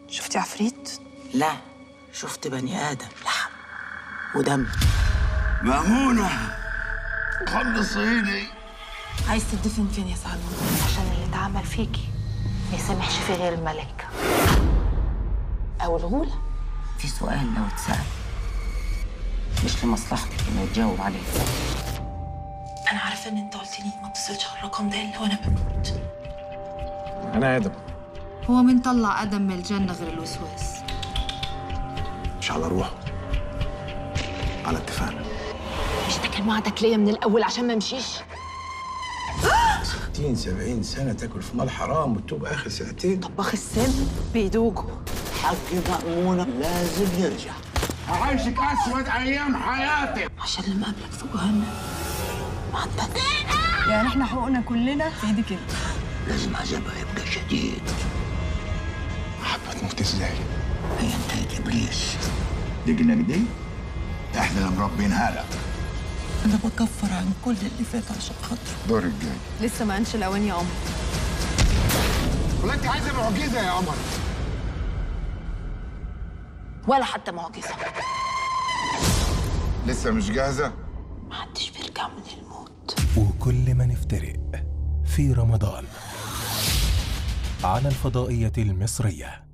شفتي عفريت؟ لا شفت بني آدم لحم ودم مأمونة خلصيني عايز تدفن فين يا سالمون؟ عشان اللي اتعمل فيكي ما يسامحش في غير الملائكة أو الغولة في سؤال لو اتسأل مش لمصلحتك انه تجاوب عليه انا عارفه ان انت قلت لي ما اتصلش على الرقم ده الا وانا بموت انا ادم هو من طلع ادم من الجنه غير الوسواس مش على روحه على اتفاقنا مش ده كان وعدك ليا من الأول عشان ما امشيش 60 70 سنه تاكل في مال حرام وتتوب اخر سنتين طباخ السم بيدوجوا حق مأمونة لازم يرجع أعيشك أسود أيام حياتك عشان لما اقابلك في جهنم ما هتبدل يعني احنا حقوقنا كلنا في ايدك انت لازم عذابها يبقى شديد حابه تموت ازاي هي انتهت إبليس دقنك دي إحنا مربينها لك انا بكفر عن كل اللي فات عشان خاطرك دور الجاي لسه ما انش الاوان يا قمر ولا انت عايزه معجزه يا قمر ولا حتى معجزه لسه مش جاهزه محدش بيرجع من الموت وكل ما نفترق في رمضان على الفضائية المصرية